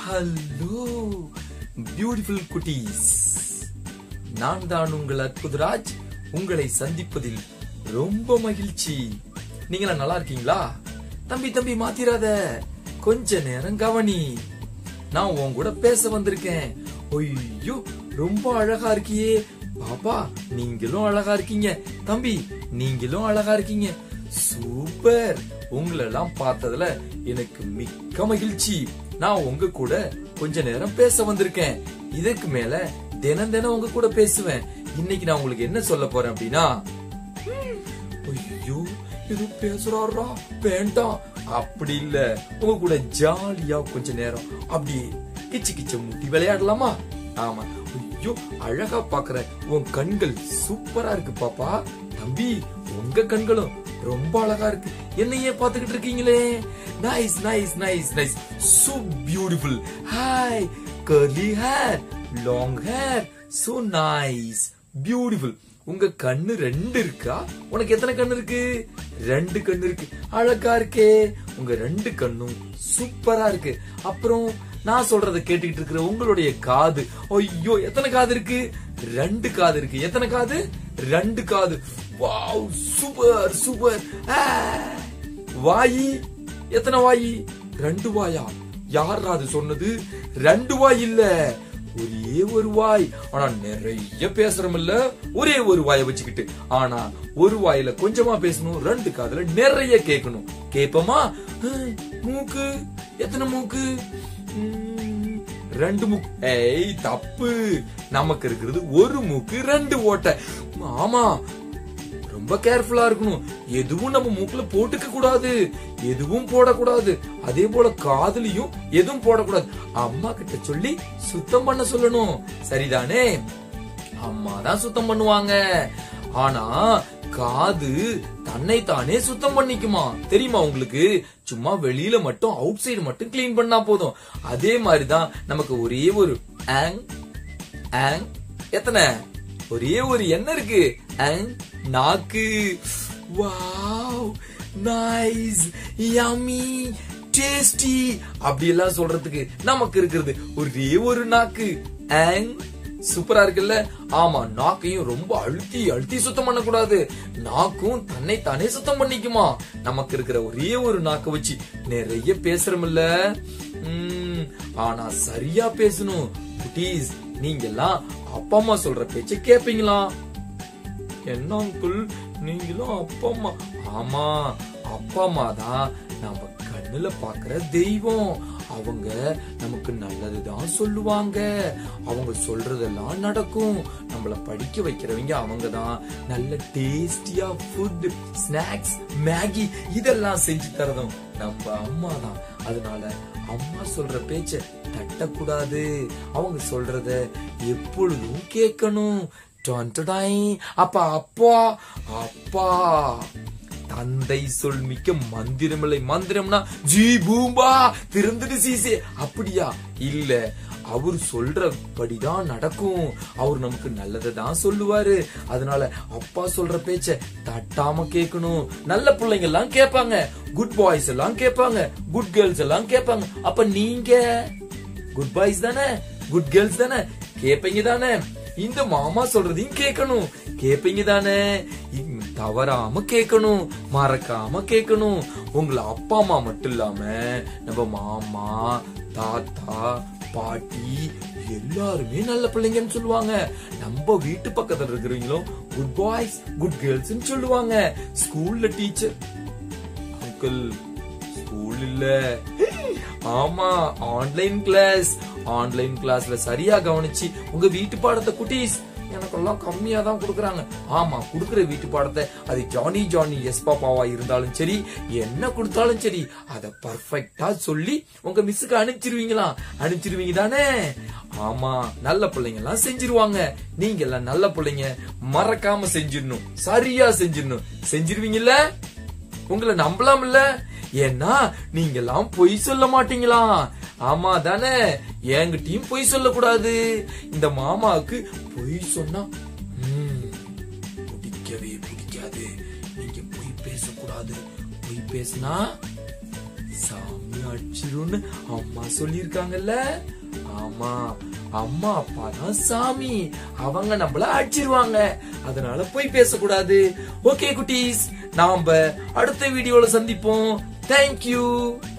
Hello beautiful குட்டீஸ் நான் தான் உங்கள் அற்புதராஜ் உங்களை சந்திப்பதில் ரொம்ப மகிழ்ச்சி நீங்களா நல்லா இருக்கீங்களா தம்பி தம்பி மாத்திராத கொஞ்ச நேரம் கவனி நான் உன் கூட பேச வந்திருக்கேன் ஐயோ ரொம்ப அழகா இருக்கியே பாப்பா நீங்களும் அழகா இருக்கீங்க தம்பி நீங்களும் அழகா இருக்கீங்க சூப்பர் உங்களெல்லாம் பார்த்ததுல எனக்கு மிக்க மகிழ்ச்சி நான் உங்க கூட கொஞ்ச நேரம் பேச வந்திருக்கேன் இதுக்கு மேல தினம் தினம் உங்க கூட பேசுவேன் இன்னைக்கு நான் உங்களுக்கு என்ன சொல்ல போறேன் அப்படின்னா ஐயோ இது பேசுறாரா வேண்டாம் அப்படி இல்ல உங்க கூட ஜாலியா கொஞ்ச நேரம் அப்படியே கிச்சு கிச்ச முட்டி விளையாடலாமா ஆமா ஐயோ அழகா பாக்குற உன் கண்கள் சூப்பரா இருக்கு பாப்பா தம்பி உங்க கண்களும் ரொம்ப அழகா இருக்கு என்னையே பாத்துக்கிட்டு இருக்கீங்களே nice nice nice nice so beautiful hi curly hair long hair so nice beautiful உங்க கண்ணு ரெண்டு இருக்கா உனக்கு எத்தனை கண்ணு இருக்கு ரெண்டு கண்ணு இருக்கு அழகா இருக்கே உங்க ரெண்டு கண்ணும் சூப்பரா இருக்கு அப்புறம் நான் சொல்றத கேட்டுக்கிட்டு இருக்கிற உங்களுடைய காது ஐயோ எத்தனை காது இருக்கு ரெண்டு காது இருக்கு எத்தனை காது ரெண்டு காது வாவ் சூப்பர் சூப்பர் வாயி எத்தனை வாயி ரெண்டு வாயா யார் அது சொன்னது ரெண்டு வாய் இல்ல ஒரே ஒரு வாய் ஆனா நிறைய பேசுறோம் இல்ல ஒரே ஒரு வாயை வச்சுக்கிட்டு ஆனா ஒரு வாயில கொஞ்சமா பேசணும் ரெண்டு காதுல நிறைய கேட்கணும் கேப்பமா ஹம், மூக்கு எத்தனை மூக்கு உம், ரெண்டு மூக்கு ஏய் தப்பு நமக்கு இருக்கிறது ஒரு மூக்கு ரெண்டு ஓட்டை ஆமா ரொம்ப கேர்ஃபுல்லா இருக்கணும் எதுவும் நம்ம மூக்குல போட்டுக்க கூடாது எதுவும் போடக்கூடாது அதே போல காதுலயும் எதுவும் போடக்கூடாது அம்மா கிட்ட சொல்லி சுத்தம் பண்ண சொல்லணும் சரிதானே அம்மா தான் சுத்தம் பண்ணுவாங்க ஆனா காது தன்னை தானே சுத்தம் பண்ணிக்குமா தெரியுமா உங்களுக்கு சும்மா வெளியில மட்டும் அவுட் சைடு மட்டும் க்ளீன் பண்ணா போதும் அதே மாதிரிதான் நமக்கு ஒரே ஒரு ஆங் ஆங் எத்தனை ஒரே ஒரு என்ன இருக்கு ஆங் நாக்கு வாவ் நைஸ் யம்மி டேஸ்டி அப்படி எல்லாம் சொல்றதுக்கு நமக்கு இருக்கிறது ஒரே ஒரு நாக்கு ஆங் சூப்பரா இருக்குல்ல ஆமா நாக்கையும் ரொம்ப அழுத்தி அழுத்தி சுத்தம் பண்ணக்கூடாது நாக்கும் தன்னை தானே சுத்தம் பண்ணிக்குமா நமக்கு இருக்கிற ஒரே ஒரு நாக்க வச்சு நிறைய பேசுறோம்ல உம், ஆனா சரியா பேசணும் குட்டீஸ் நீங்க எல்லாம் அப்பா அம்மா சொல்ற பேச்ச கேப்பீங்களா என்ன அங்குள் நீங்களும் அப்பா அம்மா ஆமா அப்பா அம்மா தான் நம்ம கண்ணுல பாக்குற தெய்வம் அவங்க நமக்கு நல்லதுதான் சொல்லுவாங்க அவங்க சொல்றதெல்லாம் நடக்கும் நம்மள படிக்க வைக்கிறவங்க அவங்க தான் நல்ல டேஸ்டியா ஃபுட் ஸ்நாக்ஸ் மேகி இதெல்லாம் செஞ்சு தரதும் நம்ம அம்மா தான் அதனால அம்மா சொல்ற பேச்ச தட்டக்கூடாது அவங்க சொல்றத எப்பொழுதும் கேட்கணும் டொன்டடாய். அப்பா அப்பா அப்பா தந்தை சொல் மிக்க மந்திரமில்லை மந்திரம்னா ஜீ பூம்பா திறந்துட்டு சீசே அப்படியா இல்ல அவர் சொல்றபடிதான் நடக்கும் அவர் நமக்கு நல்லதை தான் சொல்லுவாரு அதனால அப்பா சொல்ற பேச்ச தட்டாம கேட்கணும் நல்ல பிள்ளைங்க எல்லாம் கேட்பாங்க குட் பாய்ஸ் எல்லாம் கேட்பாங்க குட் கேர்ள்ஸ் எல்லாம் கேட்பாங்க அப்ப நீங்க குட் பாய்ஸ் தானே குட் கேர்ள்ஸ் தானே கேப்பீங்க தானே இந்த மாமா சொல்றதையும் கேட்கணும் கேப்பீங்க தானே இம், தவறாம கேட்கணும் மறக்காம கேட்கணும் உங்களை அப்பா அம்மா மட்டும் இல்லாம நம்ம மாமா தாத்தா பாட்டி எல்லாருமே நல்ல பிள்ளைங்கன்னு சொல்லுவாங்க நம்ம வீட்டு பக்கத்துல இருக்கிறவங்களும் குட் பாய்ஸ் குட் கேர்ள்ஸ் சொல்லுவாங்க ஸ்கூல்ல டீச்சர் அங்கிள் ஸ்கூல் இல்ல ஆமா ஆன்லைன் கிளாஸ் ஆன்லைன் கிளாஸ்ல சரியா கவனிச்சு உங்க வீட்டு பாடத்தை குட்டீஸ் எனக்கெல்லாம் கம்மியா தான் கொடுக்கறாங்க ஆமா குடுக்குற வீட்டு பாடத்தை அது ஜானி ஜானி எஸ் பாப்பாவா இருந்தாலும் சரி என்ன கொடுத்தாலும் சரி அத பர்ஃபெக்டா சொல்லி உங்க மிஸ்ஸுக்கு அனுப்பிச்சிருவீங்களா அனுப்பிச்சிருவீங்க தானே ஆமா நல்ல பிள்ளைங்க எல்லாம் செஞ்சிருவாங்க நீங்க எல்லாம் நல்ல பிள்ளைங்க மறக்காம செஞ்சிடணும் சரியா செஞ்சிடணும் செஞ்சிருவீங்கல்ல உங்களை நம்பலாம் இல்ல ஏன்னா நீங்க எல்லாம் பொய் சொல்ல மாட்டீங்களா ஆமா தானே என்கிட்டயும் பொய் சொல்லக்கூடாது இந்த மாமாவுக்கு பொய் சொன்னா ம், பிடிக்கவே பிடிக்காது நீங்க பொய் பேசக்கூடாது பொய் பேசினா சாமி அடிச்சிரும்னு அம்மா சொல்லியிருக்காங்கல்ல ஆமா அம்மா அப்பா தான் சாமி அவங்க நம்மள அடிச்சிருவாங்க அதனால போய் பேசக்கூடாது ஓகே குட்டீஸ் நாம அடுத்த வீடியோல சந்திப்போம் தேங்க்யூ